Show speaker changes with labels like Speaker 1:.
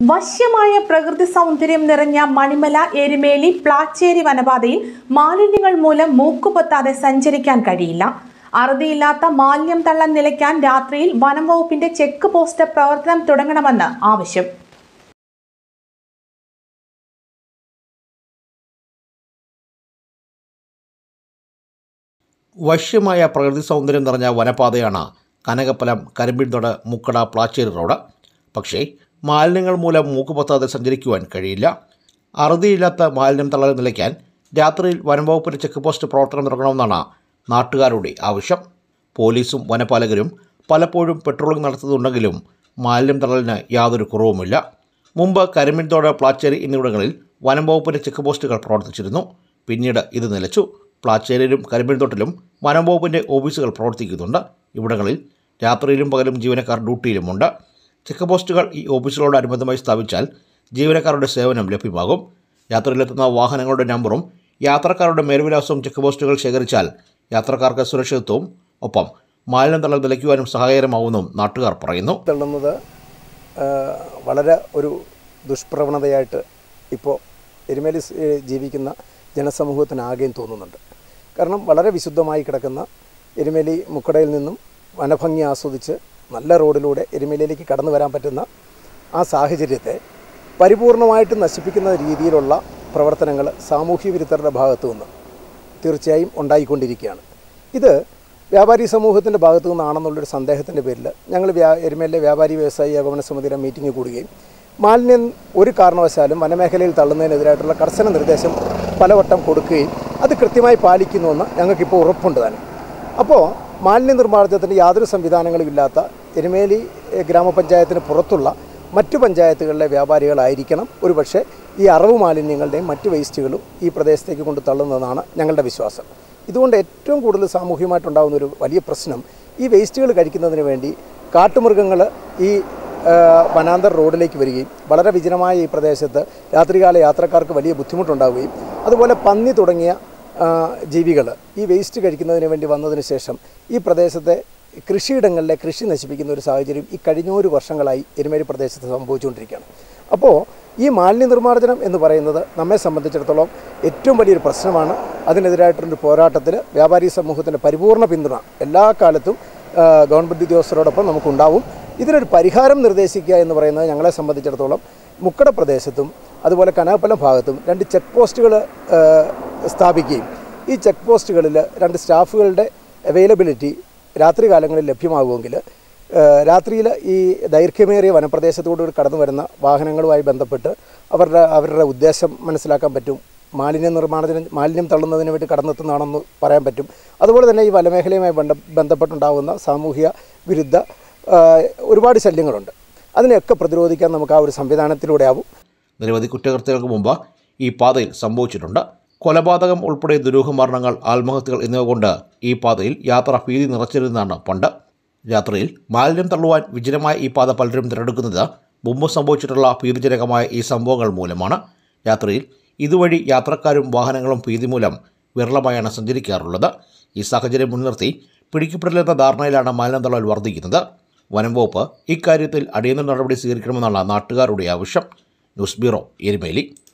Speaker 1: വശ്യമായ പ്രകൃതി സൗന്ദര്യം നിറഞ്ഞ മണിമല എരുമേലി പ്ലാച്ചേരി വനപാതയിൽ മാലിന്യങ്ങൾ മൂലം മൂക്കുപൊത്താതെ സഞ്ചരിക്കാൻ കഴിയില്ല അറുതിയില്ലാത്ത മാലിന്യം തള്ളാൻ നിലയ്ക്കാൻ രാത്രിയിൽ വനം വകുപ്പിന്റെ ചെക്ക് പോസ്റ്റ് പ്രവർത്തനം തുടങ്ങണമെന്ന് ആവശ്യം
Speaker 2: വശ്യമായ പ്രകൃതി സൗന്ദര്യം നിറഞ്ഞ വനപാതയാണ് കനകപ്പലം കരിമ്പിൻതൊട് മുക്കട പ്ലാച്ചേരി റോഡ് പക്ഷേ മാലിന്യങ്ങൾ മൂലം മൂക്കുപൊത്താതെ സഞ്ചരിക്കുവാൻ കഴിയില്ല അറുതിയില്ലാത്ത മാലിന്യം തള്ളൽ നിലയ്ക്കാൻ രാത്രിയിൽ വനംവകുപ്പിൻ്റെ ചെക്ക് പോസ്റ്റ് പ്രവർത്തനം തുടങ്ങണമെന്നാണ് നാട്ടുകാരുടെ ആവശ്യം പോലീസും വനപാലകരും പലപ്പോഴും പെട്രോളിംഗ് നടത്തുന്നുണ്ടെങ്കിലും മാലിന്യം തള്ളലിന് യാതൊരു കുറവുമില്ല മുമ്പ് കരിമ്പിൻതോട് പ്ലാച്ചേരി എന്നിവിടങ്ങളിൽ വനം വകുപ്പിൻ്റെ ചെക്ക് പോസ്റ്റുകൾ പ്രവർത്തിച്ചിരുന്നു പിന്നീട് ഇത് നിലച്ചു പ്ലാച്ചേരിയിലും കരിമ്പിൻതോട്ടിലും വനം വകുപ്പിൻ്റെ ഓഫീസുകൾ പ്രവർത്തിക്കുന്നുണ്ട് ഇവിടങ്ങളിൽ രാത്രിയിലും പകലും ജീവനക്കാർ ഡ്യൂട്ടിയിലുമുണ്ട് ചെക്ക് പോസ്റ്റുകൾ ഈ ഓഫീസുകളോടനുബന്ധമായി സ്ഥാപിച്ചാൽ ജീവനക്കാരുടെ സേവനം ലഭ്യമാകും യാത്രയിലെത്തുന്ന വാഹനങ്ങളുടെ നമ്പറും യാത്രക്കാരുടെ മേൽവിലാസവും ചെക്ക് പോസ്റ്റുകൾ ശേഖരിച്ചാൽ യാത്രക്കാർക്ക് സുരക്ഷിതത്വവും ഒപ്പം മാലിന്യം തള്ളൽ നിലയ്ക്കുവാനും സഹായകരമാവുമെന്നും നാട്ടുകാർ പറയുന്നു
Speaker 3: തള്ളുന്നത് ആ, വളരെ ഒരു ദുഷ്പ്രവണതയായിട്ട് ഇപ്പോൾ എരുമേലി സ്- ഏ, ജീവിക്കുന്ന ജനസമൂഹത്തിനാകെയും തോന്നുന്നുണ്ട് കാരണം വളരെ വിശുദ്ധമായി കിടക്കുന്ന എരുമേലി മുക്കടയിൽ നിന്നും വനഭംഗി ആസ്വദിച്ച് നല്ല റോഡിലൂടെ എരുമേലിയിലേക്ക് കടന്നു വരാൻ പറ്റുന്ന ആ സാഹചര്യത്തെ പരിപൂർണമായിട്ട് നശിപ്പിക്കുന്ന രീതിയിലുള്ള പ്രവർത്തനങ്ങൾ സാമൂഹ്യ വിരുദ്ധരുടെ ഭാഗത്തു നിന്ന് തീർച്ചയായും ഉണ്ടായിക്കൊണ്ടിരിക്കുകയാണ് ഇത് വ്യാപാരി സമൂഹത്തിൻ്റെ ഭാഗത്തു നിന്നാണെന്നുള്ളൊരു സന്ദേഹത്തിൻ്റെ പേരിൽ ഞങ്ങൾ വ്യാ എരുമേലിലെ വ്യാപാരി വ്യവസായി ഏകോപന സമിതിയുടെ മീറ്റിംഗ് കൂടുകയും മാലിന്യം ഒരു കാരണവശാലും വനമേഖലയിൽ തള്ളുന്നതിനെതിരായിട്ടുള്ള കർശന നിർദ്ദേശം പലവട്ടം കൊടുക്കുകയും അത് കൃത്യമായി പാലിക്കുന്നുവെന്ന് ഞങ്ങൾക്കിപ്പോൾ ഉറപ്പുണ്ട് തന്നെ അപ്പോൾ മാലിന്യ നിർമ്മാർജ്ജനത്തിന് യാതൊരു സംവിധാനങ്ങളും ഇല്ലാത്ത എരുമേലി എഹ്, ഗ്രാമപഞ്ചായത്തിന് പുറത്തുള്ള മറ്റു പഞ്ചായത്തുകളിലെ വ്യാപാരികളായിരിക്കണം ഒരുപക്ഷെ ഈ അറവ് മാലിന്യങ്ങളുടെയും മറ്റ് വേസ്റ്റുകളും ഈ പ്രദേശത്തേക്ക് കൊണ്ട് തള്ളുന്നതാണ് ഞങ്ങളുടെ വിശ്വാസം ഇതുകൊണ്ട് ഏറ്റവും കൂടുതൽ സാമൂഹികമായിട്ടുണ്ടാകുന്ന ഒരു വലിയ പ്രശ്നം ഈ വേസ്റ്റുകൾ കഴിക്കുന്നതിന് വേണ്ടി കാട്ടുമൃഗങ്ങൾ ഈ ആ, വനാന്തർ റോഡിലേക്ക് വരികയും വളരെ വിജനമായ ഈ പ്രദേശത്ത് രാത്രികാല യാത്രക്കാർക്ക് വലിയ ബുദ്ധിമുട്ടുണ്ടാവുകയും അതുപോലെ പന്നി തുടങ്ങിയ ജീവികൾ ഈ വേസ്റ്റ് കഴിക്കുന്നതിന് വേണ്ടി വന്നതിന് ശേഷം ഈ പ്രദേശത്തെ കൃഷിയിടങ്ങളിലെ കൃഷി നശിപ്പിക്കുന്ന ഒരു സാഹചര്യം ഈ കഴിഞ്ഞൊരു വർഷങ്ങളായി എരുമേലി പ്രദേശത്ത് സംഭവിച്ചുകൊണ്ടിരിക്കുകയാണ് അപ്പോൾ ഈ മാലിന്യ നിർമ്മാർജ്ജനം എന്ന് പറയുന്നത് നമ്മെ സംബന്ധിച്ചിടത്തോളം ഏറ്റവും വലിയൊരു പ്രശ്നമാണ് അതിനെതിരായിട്ടുള്ളൊരു പോരാട്ടത്തിൽ വ്യാപാരി സമൂഹത്തിൻ്റെ പരിപൂർണ്ണ പിന്തുണ എല്ലാ കാലത്തും ആ, ഗവൺമെൻറ് ഉദ്യോഗസ്ഥരോടൊപ്പം നമുക്കുണ്ടാവും ഇതിനൊരു പരിഹാരം നിർദ്ദേശിക്കുക എന്ന് പറയുന്നത് ഞങ്ങളെ സംബന്ധിച്ചിടത്തോളം മുക്കട പ്രദേശത്തും അതുപോലെ കനാപ്പലം ഭാഗത്തും രണ്ട് ചെക്ക് പോസ്റ്റുകൾ സ്ഥാപിക്കുകയും ഈ ചെക്ക് പോസ്റ്റുകളിൽ രണ്ട് സ്റ്റാഫുകളുടെ അവൈലബിലിറ്റി രാത്രി കാലങ്ങളിൽ ലഭ്യമാകുമെങ്കിൽ രാത്രിയിൽ ഈ ദൈർഘ്യമേറിയ വനപ്രദേശത്തോടുകൂടി കടന്നു വരുന്ന വാഹനങ്ങളുമായി ബന്ധപ്പെട്ട് അവരുടെ അവരുടെ ഉദ്ദേശം മനസ്സിലാക്കാൻ പറ്റും മാലിന്യ നിർമ്മാണത്തിന് മാലിന്യം തള്ളുന്നതിന് വേണ്ടി കടന്നെത്തുന്നതാണെന്ന് പറയാൻ പറ്റും അതുപോലെ തന്നെ ഈ വനമേഖലയുമായി ബന്ധ ബന്ധപ്പെട്ടുണ്ടാകുന്ന സാമൂഹിക വിരുദ്ധ ആ, ഒരുപാട് ശല്യങ്ങളുണ്ട് അതിനെയൊക്കെ പ്രതിരോധിക്കാൻ നമുക്ക് ആ ഒരു സംവിധാനത്തിലൂടെ ആവും
Speaker 2: നിരവധി കുറ്റകൃത്യങ്ങൾക്ക് മുമ്പ് ഈ പാതയിൽ സംഭവിച്ചിട്ടുണ്ട് കൊലപാതകം ഉൾപ്പെടെ ദുരൂഹമരണങ്ങൾ ആത്മഹത്യകൾ എന്നിവ കൊണ്ട് ഈ പാതയിൽ യാത്ര ഭീതി നിറച്ചിരുന്നതാണ് പണ്ട് രാത്രിയിൽ മാലിന്യം തള്ളുവാൻ വിജനമായ ഈ പാത പലരും തിരഞ്ഞെടുക്കുന്നത് മുമ്പ് സംഭവിച്ചിട്ടുള്ള ഭീതിജനകമായ ഈ സംഭവങ്ങൾ മൂലമാണ് രാത്രിയിൽ ഇതുവഴി യാത്രക്കാരും വാഹനങ്ങളും ഭീതി മൂലം വിരളമായാണ് സഞ്ചരിക്കാറുള്ളത് ഈ സാഹചര്യം മുൻനിർത്തി പിടിക്കപ്പെടില്ലെന്ന ധാരണയിലാണ് മാലിന്യം തള്ളൽ വർദ്ധിക്കുന്നത് വനം വകുപ്പ് ഇക്കാര്യത്തിൽ അടിയന്തര നടപടി സ്വീകരിക്കണമെന്നാണ് നാട്ടുകാരുടെ ആവശ്യം ന്യൂസ് ബ്യൂറോ എരുമേലി